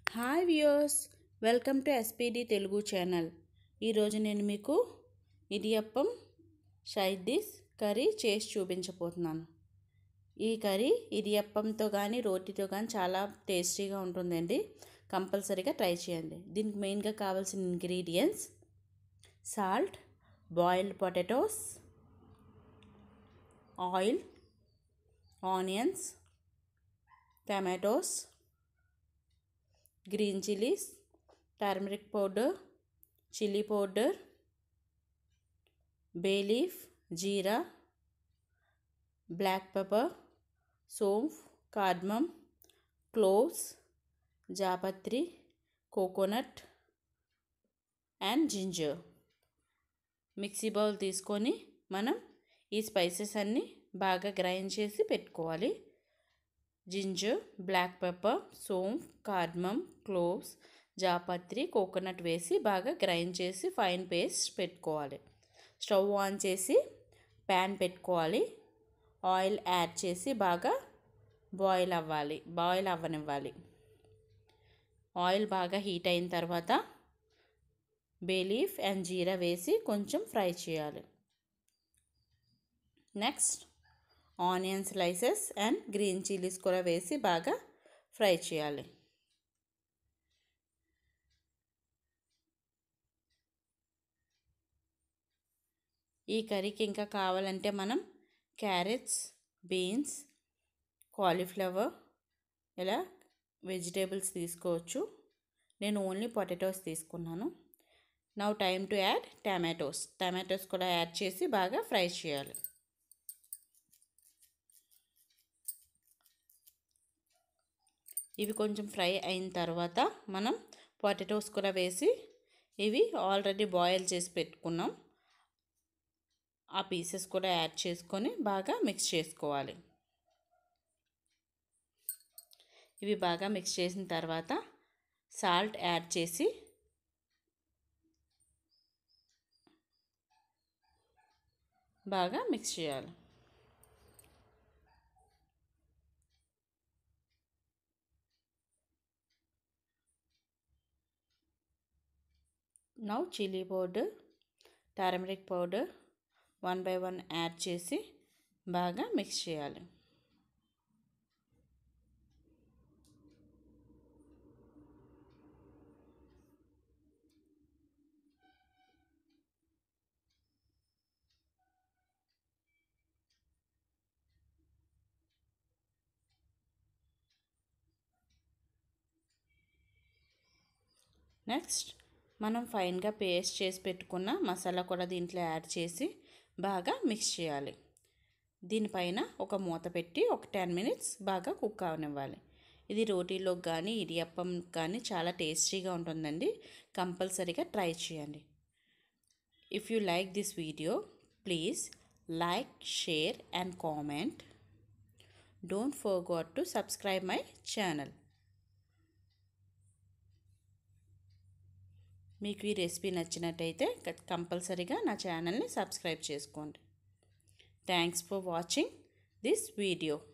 hi viewers welcome to SPD Telugu channel ఈరోజు నేను మీకు ఇడియప్పం సైడ్ డిష్ కర్రీ చేసి చూపించబోతున్నాను ఈ కర్రీ ఇడియప్పంతో కానీ రోటీతో కానీ చాలా టేస్టీగా ఉంటుందండి కంపల్సరీగా ట్రై చేయండి దీనికి మెయిన్గా కావాల్సిన ingredients salt boiled potatoes oil onions tomatoes green chillies turmeric powder chilli powder bay leaf jeera black pepper saunf cardamom cloves japatri coconut and ginger mixie bowl తీసుకొని మనం ఈ స్పైసెస్ అన్నీ బాగా గ్రైండ్ చేసి పెట్టుకోవాలి ginger black pepper saunf cardamom cloves japatri coconut వేసి బాగా grind చేసి ఫైన్ పేస్ట్ పెట్టుకోవాలి స్టవ్ ఆన్ చేసి ప్యాన్ పెట్టుకోవాలి ఆయిల్ యాడ్ చేసి బాగా బాయిల్ అవ్వాలి బాయిల్ అవ్వనివ్వాలి ఆయిల్ బాగా హీట్ అయిన తర్వాత బేలీఫ్ అండ్ జీరా వేసి కొంచెం ఫ్రై చేయాలి next onion slices and green chillies కూడా వేసి బాగా ఫ్రై చేయాలి ఈ కర్రీకి ఇంకా కావాలంటే మనం క్యారెట్స్ బీన్స్ కాలీఫ్లవర్ ఇలా వెజిటేబుల్స్ తీసుకోవచ్చు నేను ఓన్లీ పొటాటోస్ తీసుకున్నాను now time to add tomatoes tomatoes కూడా యాడ్ చేసి బాగా ఫ్రై చేయాలి ఇవి కొంచెం ఫ్రై అయిన తర్వాత మనం పొటాటోస్ కూడా వేసి ఇవి ఆల్రెడీ బాయిల్ చేసి పెట్టుకున్నాం ఆ పీసెస్ కూడా యాడ్ చేసుకొని బాగా మిక్స్ చేసుకోవాలి ఇవి బాగా మిక్స్ చేసిన తర్వాత సాల్ట్ యాడ్ చేసి బాగా మిక్స్ చేయాలి now chilli powder turmeric powder one by one add చేసి బాగా మిక్స్ చేయాలి నెక్స్ట్ మనం ఫైన్గా పేస్ట్ చేసి పెట్టుకున్న మసాలా కూడా దీంట్లో యాడ్ చేసి బాగా మిక్స్ చేయాలి దీనిపైన ఒక మూత పెట్టి ఒక టెన్ మినిట్స్ బాగా కుక్ అవనివ్వాలి ఇది రోటీలోకి కానీ ఇడియప్పం కానీ చాలా టేస్టీగా ఉంటుందండి కంపల్సరీగా ట్రై చేయండి if you like this video please like share and comment don't forgot to subscribe my channel మీకు ఈ రెసిపీ నచ్చినట్టయితే కంపల్సరీగా నా ఛానల్ని సబ్స్క్రైబ్ చేసుకోండి thanks for watching this video